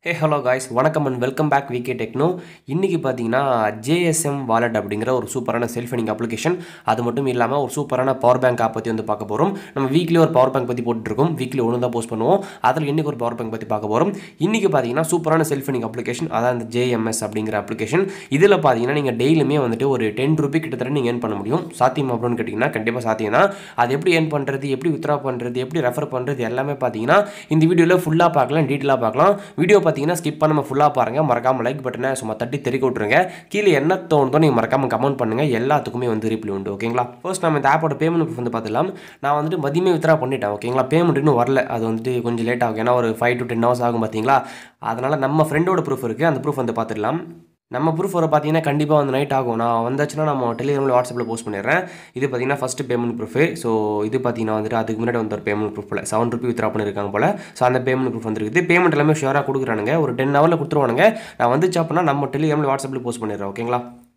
ஹே hello guys வணக்கம் and welcome back VK techno இன்றைக்கி பார்த்தீங்கன்னா ஜேஎஸ்எம் வாலெட் அப்படிங்கிற ஒரு சூப்பரான செல்ஃப் எனிங் அப்ளிகேஷன் அது மட்டும் இல்லாமல் ஒரு சூப்பரான பவர் பேங்க் ஆப் பற்றி வந்து பார்க்க போகிறோம் நம்ம வீக்லி ஒரு பவர் பேங்க் பற்றி போட்டுருக்கோம் வீக்லி ஒன்று தான் போஸ்ட் பண்ணுவோம் அதில் இன்றைக்கி ஒரு பவர் பேங்க் பற்றி பார்க்க போகிறோம் இன்றைக்கி பார்த்தீங்கன்னா சூப்பரான செல்ஃப் எனிங் அப்ளிகேஷன் அதான் இந்த ஜேஎம்எஸ் அப்படிங்கிற அப்ளிகேஷன் இதில் பார்த்தீங்கன்னா நீங்கள் டெய்லியுமே வந்துட்டு ஒரு டென் ருபி கிட்டத்தட்ட நீங்கள் ஏர்ன் பண்ண முடியும் சாத்தியம் அப்படின்னு கேட்டிங்கன்னா கண்டிப்பாக சாத்தியம் தான் அது எப்படி ஏர்ன் பண்ணுறது எப்படி வித்ரா பண்ணுறது எப்படி ரெஃபர் பண்ணுறது எல்லாமே பார்த்தீங்கன்னா இந்த வீடியோவில் ஃபுல்லாக பார்க்கலாம் டீட்டெயிலாக பார்க்கலாம் வீடியோ பார்த்தீங்கன்னா ஸ்கிப் பண்ணாமல் ஃபுல்லாக பாருங்கள் மறக்காமல் லைக் பட்டனை சும்மா தட்டி தெறிக்க விட்ருங்க கீழே என்ன தோணுதோ நீங்கள் மறக்காமல் கமெண்ட் பண்ணுங்கள் எல்லாத்துக்குமே வந்து ரிப்ளை உண்டு ஓகேங்களா ஃபர்ஸ்ட் நம்ம இந்த ஆப்போட பேமெண்ட் ப்ரூஃப் வந்து பார்த்துக்கலாம் நான் வந்துட்டு மதியமே வித்ரா பண்ணிட்டேன் ஓகேங்களா பேமெண்ட் இன்னும் வரல அது வந்துட்டு கொஞ்சம் லேட் ஆகும் ஏன்னா ஒரு ஃபைவ் டு டென் ஹவர்ஸ் ஆகும் பார்த்தீங்களா அதனால் நம்ம ஃப்ரெண்டோட ப்ரூஃப் இருக்குது அந்த ப்ரூஃப் வந்து பார்த்துடலாம் நம்ம ப்ரூஃப் வர பார்த்தீங்கன்னா கண்டிப்பாக வந்து நைட் ஆகும் நான் வந்தாச்சுன்னா நம்ம டெலிகிராமில் வாட்ஸ்அப்பில் போஸ்ட் பண்ணிடுறேன் இது பார்த்தீங்கன்னா ஃபஸ்ட்டு பேமெண்ட் ப்ரூஃபு ஸோ இது பார்த்தீங்கன்னா வந்துட்டு அதுக்கு முன்னாடி வந்து ஒரு பேமெண்ட் ப்ரூஃப் போல் செவன் ருபி வித்ரா பண்ணியிருக்காங்க போல் ஸோ அந்த பேமெண்ட் ப்ரூஃப் வந்துருக்குது பேமெண்ட் எல்லாமே ஷுவராக கொடுக்குறானுங்க ஒரு டென் ஹவரில் கொடுத்துருவானுங்க நான் வந்துச்சு அப்படின்னா நம்ம டெலிகிராமில் வாட்ஸ்அப்பில் போஸ்ட் பண்ணிடுறேன் ஓகேங்களா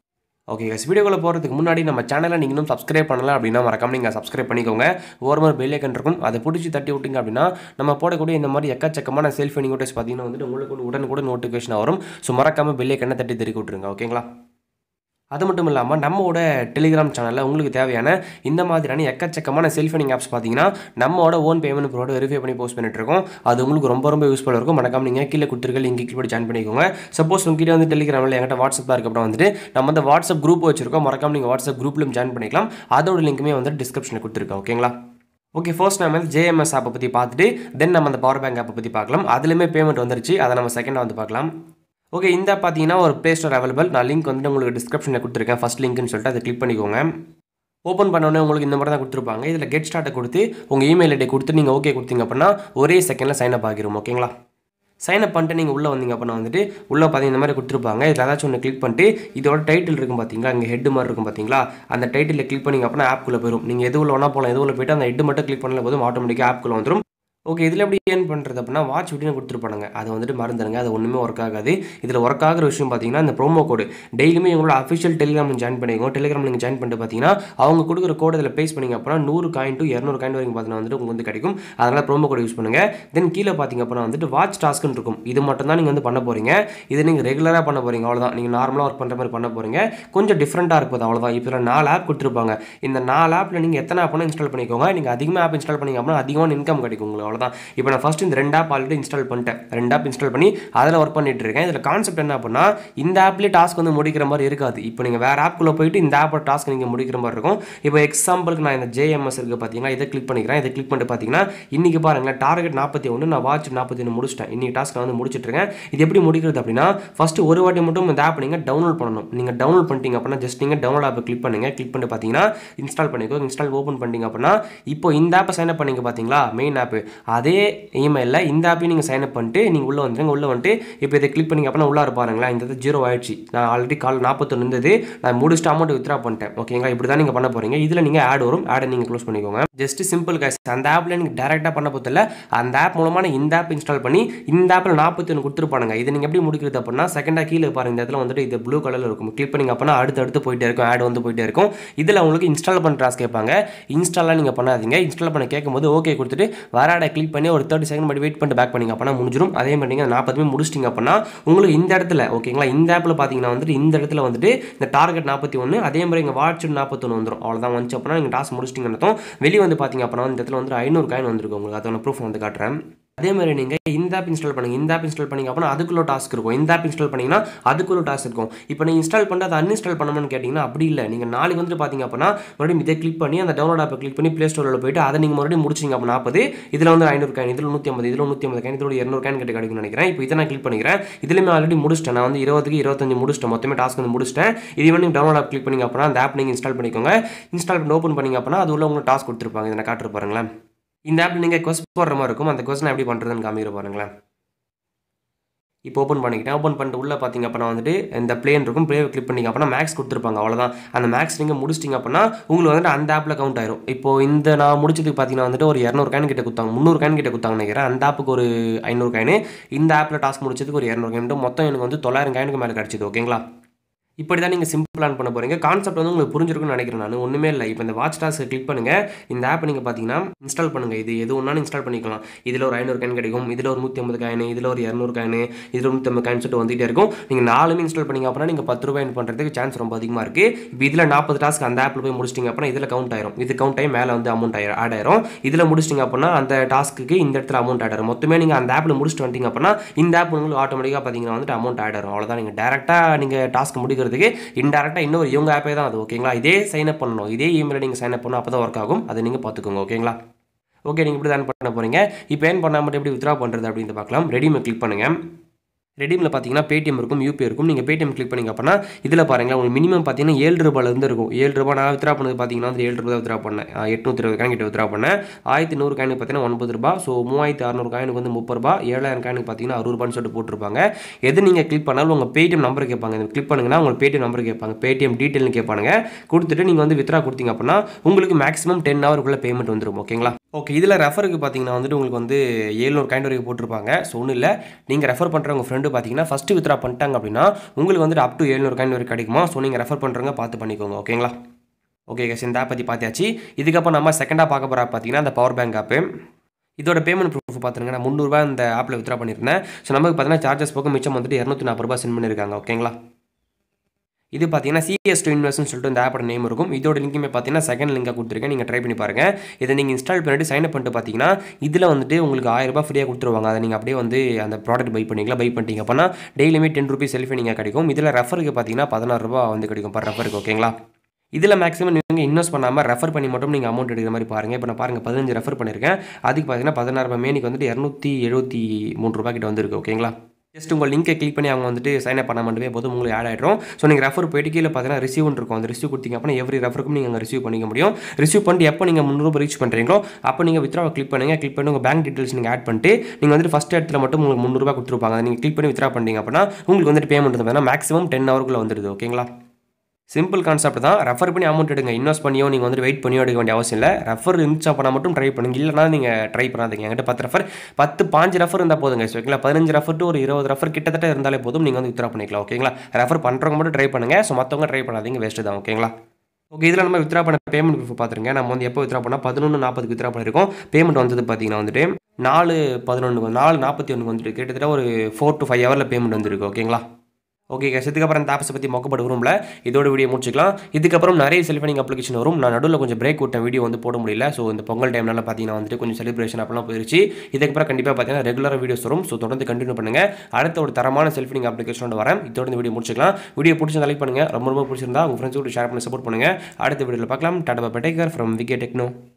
ஓகே கஸ் வீடியோக்குள்ள போகிறதுக்கு முன்னாடி நம்ம சேனலை நீங்கள் இன்னும் சப்ஸ்கிரைப் பண்ணல அப்படின்னா மறக்காம நீங்கள் சப்ஸ்கிரைப் பண்ணிக்கோங்க ஓரமாக பெல் ஐக்கன் இருக்கும் அதை பிடிச்சி தட்டி விட்டிங்க அப்படின்னா நம்ம போடக்கூடிய இந்த மாதிரி எக்கச்சக்கமான செல்ஃப் நோட்டீஸ் பார்த்தீங்கன்னா வந்துட்டு உங்களுக்கு உடனுக்குடன் நோட்டிஃபிகேஷன் வரும் ஸோ மறக்காமல் பெல் ஐக்கனை தட்டி தெரிவிக்க விட்ருங்க ஓகேங்களா அது மட்டும் இல்லாமல் நம்மளோட டெலிகிராம் சேனலில் உங்களுக்கு தேவையான இந்த மாதிரியான எக்கச்சக்கமான செல்ஃபனிங் ஆப்ஸ் பார்த்தீங்கன்னா நம்மளோட ஓன் பேமெண்ட் ப்ரோட வெரிஃபை பண்ணி போஸ்ட் பண்ணிட்டு இருக்கோம் அது உங்களுக்கு ரொம்ப ரொம்ப யூஸ்ஃபுல்லாக இருக்கும் மறக்காம நீங்கள் கீழே கொடுத்துருக்க லிங்க் கிளிக் பண்ணி ஜாயின் பண்ணிக்கோங்க சப்போஸ் உங்ககிட்ட வந்து டெலிகிராமில் என்கிட்ட வாட்ஸ்அப்பில் இருக்க அப்புறம் வந்துட்டு நம்ம வந்து வாட்ஸ்அப் குரூப் வச்சிருக்கோம் மறக்காம நீங்கள் வாட்ஸ்அப் குரூப்லையும் ஜாயின் பண்ணிக்கலாம் அதோட லிங்க்குமே வந்து டிஸ்கிரிப்ஷனில் கொடுத்துருக்கோம் ஓகேங்களா ஓகே ஃபர்ஸ்ட் நம்ம வந்து ஜேஎம்எஸ் ஆப்பை பற்றி பார்த்துட்டு தென் நம்ம அந்த பவர் பேங்க் ஆப்பை பற்றி பார்க்கலாம் அதுலேயுமே பேமெண்ட் வந்துருச்சு அதை நம்ம செகண்டாக வந்து பார்க்கலாம் ஓகே இந்த பார்த்தீங்கன்னா ஒரு ப்ளே ஸ்டோர் அவைலபிள் நான் லிங்க் வந்து உங்களுக்கு டிஸ்கிரிப்ஷனில் கொடுத்துருக்கேன் ஃபஸ்ட் லிங்க்னு சொல்லிட்டு அதை கிளிக் பண்ணிக்கோங்க ஓப்பன் பண்ணோடனே உங்களுக்கு இந்த மாதிரி தான் கொடுத்துருப்பாங்க இதில் கெட் ஸ்டார்ட்டை கொடுத்து உங்கள் இமெயில் ஐடி கொடுத்து நீங்கள் ஓகே கொடுத்தீங்க அப்படின்னா ஒரே செகண்டில் சைன் அப் ஆகிரும் ஓகேங்களா சைன் அப் பண்ணிட்டு நீங்கள் உள்ளே வந்தீங்க அப்படின்னா வந்துட்டு உள்ளே பார்த்தீங்க இந்த மாதிரி கொடுத்துருப்பாங்க இதில் ஏதாச்சும் ஒன்று கிளிக் பண்ணிட்டு இதோட டைட்டில் இருக்கும் பார்த்தீங்களா இங்கே ஹெட் மாதிரி இருக்கும் பார்த்தீங்களா அந்த டைட்டில் கிளிக் பண்ணிங்க அப்படின்னா ஆப்குள்ளே போயிடும் நீங்கள் எது உள்ள வேணா போகலாம் எது உள்ள போயிட்டு அந்த ஹெட் மட்டும் கிளிக் பண்ணல போதும் ஆட்டோமேட்டிக்காக ஆப்குள்ளே வந்துடும் ஓகே இதில் எப்படி ஏர்ன் பண்ணுறது அப்படின்னா வாட்ச் விட்டுன்னு கொடுத்துருப்பானுங்க அது வந்துட்டு மறந்துடுங்க அது ஒன்றுமே ஒர்க் ஆகாது இதில் ஒர்க் ஆகிற விஷயம் பார்த்தீங்கன்னா இந்த ப்ரோமோ கோடு டெய்லியுமே எங்களோட அஃபிஷியல் டெலிகிராம் ஜாயின் பண்ணிக்கோங்க டெலிகிராம் நீங்கள் ஜாயின் பண்ணிட்டு பார்த்தீங்கன்னா அவங்க கொடுக்குற கோடு இதில் பேஸ் பண்ணிங்க அப்படின்னா நூறு காயின் டு இரநூறு காயின் வரைக்கும் பார்த்தீங்கன்னா வந்துட்டு உங்களுக்கு வந்து கிடைக்கும் அதனால் ப்ரோமோ கோடு யூஸ் பண்ணுங்கள் தென் கீழே பார்த்தீங்க அப்படின்னா வந்துட்டு வாட்ச் டாஸ்க்குன்னு இருக்கும் இது மட்டும் தான் நீங்கள் வந்து பண்ண போகிறீங்க இது நீங்கள் ரெகுலராக பண்ண போகிறீங்க அவ்வளோதான் நீங்கள் நார்மலாக ஒர்க் பண்ணுற மாதிரி பண்ண போகிறீங்க கொஞ்சம் டிஃப்ரெண்ட்டாக இருப்பது அவ்வளோதான் இப்போ நாலு ஆப் கொடுத்துருப்பாங்க இந்த நாலு ஆப்பில் நீங்கள் எத்தனை ஆப் வேணால் இன்ஸ்டால் பண்ணிக்கோங்க நீங்கள் அதிகமாக ஆப் இன்ஸ்டால் பண்ணிங்க அப்படின்னா அதிகமான இன்கம் கிடைக்கும் உங்களுக்கு அவ்வளோதான் இப்போ நான் ஃபஸ்ட் இந்த ரெண்டு ஆப் ஆல்ரெடி இன்ஸ்டால் பண்ணிட்டேன் ரெண்டு ஆப் இன்ஸ்டால் பண்ணி அதில் ஒர்க் பண்ணிட்டு இருக்கேன் இதில் கான்செப்ட் என்ன அப்படின்னா இந்த ஆப்லேயே டாஸ்க் வந்து முடிக்கிற மாதிரி இருக்காது இப்போ நீங்கள் வேறு ஆப்குள்ளே போயிட்டு இந்த ஆப்போட டாஸ்க் நீங்கள் முடிக்கிற மாதிரி இருக்கும் இப்போ எக்ஸாம்பிளுக்கு நான் இந்த ஜேஎம்எஸ் இருக்குது பார்த்தீங்கன்னா இதை கிளிக் பண்ணிக்கிறேன் இதை கிளிக் பண்ணிட்டு பார்த்தீங்கன்னா இன்றைக்கி பாருங்களேன் டார்கெட் நாற்பத்தி ஒன்று நான் வாட்ச் நாற்பத்தி ஒன்று முடிச்சிட்டேன் இன்றைக்கி டாஸ்க் நான் வந்து முடிச்சிட்டு இருக்கேன் இது எப்படி முடிக்கிறது அப்படின்னா ஃபஸ்ட்டு ஒரு வாட்டி மட்டும் இந்த ஆப் நீங்கள் டவுன்லோட் பண்ணணும் நீங்கள் டவுன்லோட் பண்ணிட்டீங்க அப்படின்னா ஜஸ்ட் நீங்கள் டவுன்லோட் ஆப்பை கிளிக் பண்ணுங்கள் கிளிக் பண்ணி பார்த்தீங்கன்னா இன்ஸ்டால் பண்ணிக்கோ இன்ஸ்டால் ஓப்பன் பண்ணிட்டீங்க அப்படின்னா இப்போ இந்த ஆப்பை சைன் அப் பண்ணிங்க பார்த்தீங்களா மெயின் ஆப் அதே இமெயிலில் இந்த ஆப்பையும் நீங்கள் சைன் அப் பண்ணிட்டு நீங்கள் உள்ளே வந்துருங்க உள்ளே வந்துட்டு இப்போ இதை கிளிக் பண்ணிங்க அப்படின்னா உள்ளே பாருங்களா இந்த இது ஜீரோ ஆயிடுச்சு நான் ஆல்ரெடி கால் நாற்பத்தொன்று இருந்தது நான் முடிச்சுட்டு அமௌண்ட் வித்ரா பண்ணிட்டேன் ஓகேங்களா இப்படி தான் நீங்கள் பண்ண போகிறீங்க இதில் நீங்கள் ஆட் வரும் ஆடை நீங்கள் க்ளோஸ் பண்ணிக்கோங்க ஜஸ்ட் சிம்பிள் கைஸ் அந்த ஆப்பில் நீங்கள் டேரெக்டாக பண்ண போதில்ல அந்த ஆப் மூலமாக இந்த ஆப் இன்ஸ்டால் பண்ணி இந்த ஆப்பில் நாற்பத்தி ஒன்று கொடுத்துருப்பானுங்க இது நீங்கள் எப்படி முடிக்கிறது அப்படின்னா செகண்டாக கீழே பாருங்க இந்த இடத்துல வந்துட்டு இது ப்ளூ கலரில் இருக்கும் கிளிக் பண்ணிங்க அப்படின்னா அடுத்து அடுத்து போயிட்டே இருக்கும் ஆட் வந்து போயிட்டே இருக்கும் இதில் உங்களுக்கு இன்ஸ்டால் பண்ண டாஸ்க் கேட்பாங்க இன்ஸ்டால்லாம் நீங்கள் பண்ணாதீங்க இன்ஸ்டால் பண்ண கேட்கும்போது ஓகே கொடுத்துட்டு வர ஆடை கிளிக் பண்ணி ஒரு தேர்ட்டி செகண்ட் மட்டும் வெயிட் பண்ணிட்டு பேக் பண்ணிங்க அப்படின்னா முடிஞ்சிடும் அதே மாதிரி நீங்கள் நாற்பதுமே முடிச்சிட்டிங்க அப்படின்னா உங்களுக்கு இந்த இடத்துல ஓகேங்களா இந்த ஆப்பில் பார்த்தீங்கன்னா வந்துட்டு இந்த இடத்துல வந்துட்டு இந்த டார்கெட் நாற்பத்தி ஒன்று அதே மாதிரி இங்கே வாட்ச் நாற்பத்தொன்று வந்துடும் அவ்வளோதான் வந்துச்சு அப்படின்னா நீங்கள் டாஸ்க் முடிச்சிட்டிங்கன்னு அர்த்தம் வெளியே வந்து பார்த்தீங்க அப்படின்னா இந்த இடத்துல வந்து ஐநூறு காயின் வந்துருக்கும் உங்களுக்கு அதோட ப்ரூஃப் வந்து காட்டுறேன் அதே மாதிரி நீங்கள் இந்த ஆப் இன்ஸ்டால் பண்ணுங்கள் இந்த ஆப் இன்ஸ்டால் பண்ணிங்க அப்படின்னா அதுக்குள்ள டாஸ்க் இருக்கும் இந்த ஆப் இன்ஸ்டால் பண்ணிங்கன்னா அதுக்குள்ள டாஸ்க் இருக்கும் இப்போ நீங்கள் இன்ஸ்டால் பண்ணி அதை அன்இன்ஸ்டால் பண்ணணும்னு கேட்டிங்கன்னா அப்படி இல்லை நீங்கள் நாளைக்கு வந்துட்டு பார்த்தீங்க அப்படின்னா மறுபடியும் இதை கிளிக் பண்ணி அந்த டவுன்லோட் ஆப்பை கிளிக் பண்ணி ப்ளே ஸ்டோரில் போயிட்டு அதை நீங்கள் மறுபடியும் முடிச்சிங்க அப்போ நாற்பது இதில் வந்து ஐநூறு காயின் இதில் நூற்றி ஐம்பது இதில் நூற்றி ஐம்பது காயின் இதோட இரநூறு காயின் கிட்ட கிடைக்கும்னு நினைக்கிறேன் இப்போ இதை நான் கிளிக் பண்ணிக்கிறேன் இதுலேயுமே ஆல்ரெடி முடிச்சிட்டேன் நான் வந்து இருபதுக்கு இருபத்தஞ்சு முடிச்சிட்டேன் மொத்தமே டாஸ்க் வந்து முடிச்சிட்டேன் இது வந்து நீங்கள் டவுன்லோட் ஆப் கிளிக் பண்ணிங்க அப்படின்னா அந்த ஆப் நீங்கள் இன்ஸ்டால் பண்ணிக்கோங்க இன்ஸ்டால் பண்ணி ஓப்பன் பண்ணிங்க அப்படின்னா அது உள்ள உங்களுக்கு டாஸ்க் கொடுத்துருப்பாங்க இதை நான் காட்டுற பாருங்களேன் இந்த ஆப்பில் நீங்கள் கொஸ்ட் போடுற மாதிரி இருக்கும் அந்த கொஸ்டின் எப்படி பண்ணுறதுன்னு காமிக்கிற பாருங்களேன் இப்போ ஓப்பன் பண்ணிக்கிட்டேன் ஓப்பன் பண்ணிட்டு உள்ளே பார்த்தீங்க அப்படின்னா வந்துட்டு இந்த பிளேன் இருக்கும் பிளே கிளிக் பண்ணிங்க அப்படின்னா மேக்ஸ் கொடுத்துருப்பாங்க அவ்வளோதான் அந்த மேக்ஸ் நீங்கள் முடிச்சிட்டிங்க அப்படின்னா உங்களுக்கு வந்துட்டு அந்த ஆப்பில் கவுண்ட் ஆயிரும் இப்போ இந்த நான் முடிச்சதுக்கு பார்த்தீங்கன்னா வந்துட்டு ஒரு இரநூறு காயின் கிட்ட கொடுத்தாங்க முந்நூறு காயின் கிட்ட கொடுத்தாங்க நினைக்கிறேன் அந்த ஆப்புக்கு ஒரு ஐநூறு காயின் இந்த ஆப்பில் டாஸ்க் முடிச்சதுக்கு ஒரு இரநூறு காயின் மொத்தம் எனக்கு வந்து தொள்ளாயிரம் காயினுக்கு மேலே கிடச்சிது ஓகேங்களா இப்படி தான் நீங்கள் சிம்பிள் பிளான் பண்ண போகிறீங்க கான்செப்ட் வந்து உங்களுக்கு புரிஞ்சிருக்கும்னு நினைக்கிறேன் நான் ஒன்றுமே இல்லை இப்போ இந்த வாட்ச் டாஸ்க்கு கிளிக் பண்ணுங்கள் இந்த ஆப் நீங்கள் பார்த்தீங்கன்னா இன்ஸ்டால் பண்ணுங்கள் இது எது ஒன்றாலும் இன்ஸ்டால் பண்ணிக்கலாம் இதில் ஒரு ஐநூறு காயின் கிடைக்கும் இதில் ஒரு நூற்றி ஐம்பது காயின் இதில் ஒரு இரநூறு காயின் இதில் நூற்றி ஐம்பது காயின் சொல்லிட்டு வந்துகிட்டே இருக்கும் நீங்கள் நாலுமே இன்ஸ்டால் பண்ணிங்க அப்படின்னா நீங்கள் பத்து ரூபாய் பண்ணுறதுக்கு சான்ஸ் ரொம்ப அதிகமாக இருக்குது இப்போ இதில் நாற்பது டாஸ்க் அந்த ஆப்பில் போய் முடிச்சிட்டிங்க அப்படின்னா இதில் கவுண்ட் ஆயிரும் இது கவுண்ட் ஆகி மேலே வந்து அமௌண்ட் ஆயிரும் ஆட் ஆயிரும் இதில் முடிச்சிட்டிங்க அப்படின்னா அந்த டாஸ்க்கு இந்த இடத்துல அமௌண்ட் ஆட் ஆயிரும் மொத்தமே நீங்கள் அந்த ஆப்பில் முடிச்சுட்டு வந்துட்டீங்க அப்படின்னா இந்த ஆப் உங்களுக்கு ஆட்டோமேட்டிக்காக பார்த்தீங்கன்னா வந்துட்டு அமௌண்ட் ஆட் ஆயிரும் அவ்வளோதான் நீங்கள் டேரெக்டாக நீங்கள் டாஸ்க் முடிக்கிறதுக்கு இன்டெரக்டாக இன்னொரு இவங்க ஆப்பே தான் அது ஓகேங்களா இதே சைன் அப் பண்ணணும் இதே இமெயில் நீங்கள் சைன் அப் பண்ணணும் அப்போ தான் ஒர்க் ஆகும் அதை நீங்கள் பார்த்துக்கோங்க ஓகேங்களா ஓகே நீங்கள் இப்படி தான் பண்ண போகிறீங்க இப்போ ஏன் பண்ணால் மட்டும் எப்படி வித்ரா பண்ணுறது அப்படின்னு பார்க்கலாம் ரெடிமை கிளிக் பண்ணுங்கள் ரெடீமில் பார்த்தீங்கன்னா பேடிஎம் இருக்கும் யூபி இருக்கும் நீங்கள் பேடிஎம் கிளிக் பண்ணிங்க அப்படின்னா இதில் பாருங்களேன் உங்களுக்கு மினிமம் பார்த்தீங்கன்னா ஏழு ரூபாயிலேருந்து இருக்கும் ஏழு ரூபாய் நான் வித்ரா பண்ணது பார்த்தீங்கன்னா வந்து ஏழு ரூபாய் வித்ரா பண்ணேன் எட்நூற்றி இருபது காயின் கிட்ட வித்ரா பண்ணேன் ஆயிரத்தி நூறு காயினுக்கு பார்த்தீங்கன்னா ஒன்பது ரூபாய் ஸோ மூவாயிரத்தி அறநூறு காயினுக்கு வந்து முப்பது ரூபாய் ஏழாயிரம் காயினுக்கு பார்த்தீங்கன்னா அறுபது ரூபான்னு சொல்லிட்டு போட்டிருப்பாங்க எது நீங்கள் கிளிக் பண்ணாலும் உங்கள் பேடிஎம் நம்பர் கேட்பாங்க இது கிளிக் பண்ணுங்கன்னா உங்களுக்கு பேடிஎம் நம்பர் கேட்பாங்க பேடிஎம் டீட்டெயில்னு கேட்பாங்க கொடுத்துட்டு நீங்கள் வந்து வித்ரா கொடுத்தீங்க அப்படின்னா உங்களுக்கு மேக்ஸிமம் டென் ஹவருக்குள்ளே பேமெண்ட் வந்துடும் ஓகேங்களா ஓகே இதில் ரெஃபருக்கு பார்த்தீங்கன்னா வந்துட்டு உங்களுக்கு வந்து ஏழ்நூறு காயின் வரைக்கும் போட்டிருப்பாங்க ஸோ ஒன்றும் இல்லை நீங்கள் ரெஃபர் பண்ணுற உங்கள் ஃப்ரெண்டு பார்த்தீங்கன்னா ஃபஸ்ட்டு வித்ரா பண்ணிட்டாங்க அப்படின்னா உங்களுக்கு வந்துட்டு அப் டு ஏழ்நூறு காயின் வரைக்கும் கிடைக்குமா ஸோ நீங்கள் ரெஃபர் பண்ணுறவங்க பார்த்து பண்ணிக்கோங்க ஓகேங்களா ஓகே கேஸ் இந்த ஆப் பற்றி பார்த்தாச்சு இதுக்கப்புறம் நம்ம செகண்டாக பார்க்க போகிற பார்த்தீங்கன்னா அந்த பவர் பேங்க் ஆப்பு இதோட பேமெண்ட் ப்ரூஃப் பார்த்துருங்க நான் முந்நூறுபா இந்த ஆப்பில் வித்ரா பண்ணியிருந்தேன் ஸோ நமக்கு பார்த்தீங்கன்னா சார்ஜஸ் போக மிச்சம் வந்துட்டு இரநூத்தி நாற்பது ரூபா சென்ட் பண்ணியிருக்காங்க ஓகேங்களா இது பார்த்தீங்கன்னா சிஎஸ் டு இன்வெஸ்ட்னு சொல்லிட்டு இந்த ஆப்போட நேம் இருக்கும் இதோட லிங்க்குமே பார்த்தீங்கன்னா செகண்ட் லிங்காக கொடுத்துருக்கேன் நீங்கள் ட்ரை பண்ணி பாருங்கள் இதை நீங்கள் இன்ஸ்டால் பண்ணிட்டு சைன் அப் பண்ணிட்டு பார்த்தீங்கன்னா இதில் வந்துட்டு உங்களுக்கு ஆயிரம் ரூபாய் ஃப்ரீயாக கொடுத்துருவாங்க அதை நீங்கள் அப்படியே வந்து அந்த ப்ராடக்ட் பை பண்ணிக்கலாம் பை பண்ணிட்டீங்க அப்படின்னா டெய்லியுமே டென் ருபீஸ் செல்ஃபி நீங்கள் கிடைக்கும் இதில் ரெஃபருக்கு பார்த்தீங்கன்னா பதினாறு ரூபா வந்து கிடைக்கும் பர் ரெஃபருக்கு ஓகேங்களா இதில் மேக்ஸிமம் நீங்கள் இன்வெஸ்ட் பண்ணாமல் ரெஃபர் பண்ணி மட்டும் நீங்கள் அமௌண்ட் எடுக்கிற மாதிரி பாருங்கள் இப்போ நான் பாருங்கள் பதினஞ்சு ரெஃபர் பண்ணியிருக்கேன் அதுக்கு பார்த்தீங்கன்னா பதினாறு ரூபாய் மேனிக்கு வந்துட்டு இரநூத்தி எழுபத்தி மூணு ரூபாய் கிட்ட வந்துருக்கு ஓகேங்களா ஜஸ்ட் உங்கள் லிங்கை கிளிக் பண்ணி அவங்க வந்துட்டு சைன் அப் பண்ண மட்டுமே போதும் உங்களுக்கு ஆட் ஆகிடும் ஸோ நீங்கள் ரெஃபர் போயிட்டு கீழே பார்த்தீங்கன்னா ரிசீவ் இருக்கும் அந்த ரிசீவ் கொடுத்தீங்க அப்படின்னா எவ்ரி ரெஃபருக்கும் நீங்கள் அங்கே ரிசீவ் பண்ணிக்க முடியும் ரிசீவ் பண்ணிட்டு எப்போ நீங்கள் முந்நூறுபா ரீச் பண்ணுறீங்களோ அப்போ நீங்கள் வித்ரா கிளிக் பண்ணுங்கள் கிளிக் பண்ணி உங்கள் பேங்க் டீட்டெயில்ஸ் நீங்கள் ஆட் பண்ணிட்டு நீங்கள் வந்துட்டு ஃபஸ்ட் இடத்துல மட்டும் உங்களுக்கு முந்நூறுபா கொடுத்துருப்பாங்க அதை நீங்கள் கிளிக் பண்ணி வித்ரா பண்ணிங்க அப்படின்னா உங்களுக்கு வந்துட்டு பேமெண்ட் வந்து பார்த்தீங்கன்னா மேக்ஸிமம் டென் ஹவருக்குள்ளே வந்துடுது ஓகேங்களா சிம்பிள் கான்செப்ட் தான் ரெஃபர் பண்ணி அமௌண்ட் எடுங்க இன்வெஸ்ட் பண்ணியோ நீங்கள் வந்து வெயிட் பண்ணியோ எடுக்க வேண்டிய அவசியம் இல்லை ரெஃபர் இருந்துச்சா பண்ணால் மட்டும் ட்ரை பண்ணுங்க இல்லைனா நீங்கள் ட்ரை பண்ணாதீங்க என்கிட்ட பத்து ரெஃபர் பத்து பாஞ்சு ரெஃபர் இருந்தால் போதுங்க ஓகேங்களா பதினஞ்சு ரெஃபர் டு ஒரு இருபது ரெஃபர் கிட்டத்தட்ட இருந்தாலே போதும் நீங்கள் வந்து வித்ரா பண்ணிக்கலாம் ஓகேங்களா ரெஃபர் பண்ணுறவங்க மட்டும் ட்ரை பண்ணுங்கள் ஸோ மற்றவங்க ட்ரை பண்ணாதீங்க வேஸ்ட்டு தான் ஓகேங்களா ஓகே இதில் நம்ம வித்ரா பண்ண பேமெண்ட் ப்ரூஃப் பார்த்துருங்க நம்ம வந்து எப்போ வித்ரா பண்ணால் பதினொன்று நாற்பதுக்கு வித்ரா பண்ணியிருக்கோம் பேமெண்ட் வந்தது பார்த்தீங்கன்னா வந்துட்டு நாலு பதினொன்று நாலு நாற்பத்தி ஒன்று வந்துட்டு கிட்டத்தட்ட ஒரு ஃபோர் டு ஃபைவ் ஹவரில் பேமெண்ட் வந்துருக்கு ஓகேங்களா ஓகே கேஸ் இதுக்கப்புறம் இந்த ஆப்ஸை பற்றி மொக்கப்பட்டு வரும்ல இதோட வீடியோ முடிச்சிக்கலாம் இதுக்கப்புறம் நிறைய செல்ஃபனிங் அப்ளிகேஷன் வரும் நான் நடுவில் கொஞ்சம் பிரேக் விட்டேன் வீடியோ வந்து போட முடியல ஸோ இந்த பொங்கல் டைம்னால பார்த்தீங்கன்னா வந்துட்டு கொஞ்சம் செலிப்ரேஷன் அப்பெல்லாம் போயிருச்சு இதுக்கப்புறம் கண்டிப்பாக பார்த்தீங்கன்னா ரெகுலராக வீடியோஸ் வரும் ஸோ தொடர்ந்து கண்டினியூ பண்ணுங்கள் அடுத்த ஒரு தரமான செல்ஃபினிங் அப்ளிகேஷனோட வரேன் இதோட இந்த வீடியோ முடிச்சிக்கலாம் வீடியோ பிடிச்சி லைக் பண்ணுங்கள் ரொம்ப ரொம்ப பிடிச்சிருந்தா உங்கள் ஃப்ரெண்ட்ஸ் கூட ஷேர் பண்ணி சப்போர்ட் பண்ணுங்கள் அடுத்த வீடியோவில் பார்க்கலாம் டாடா bye take care from VK techno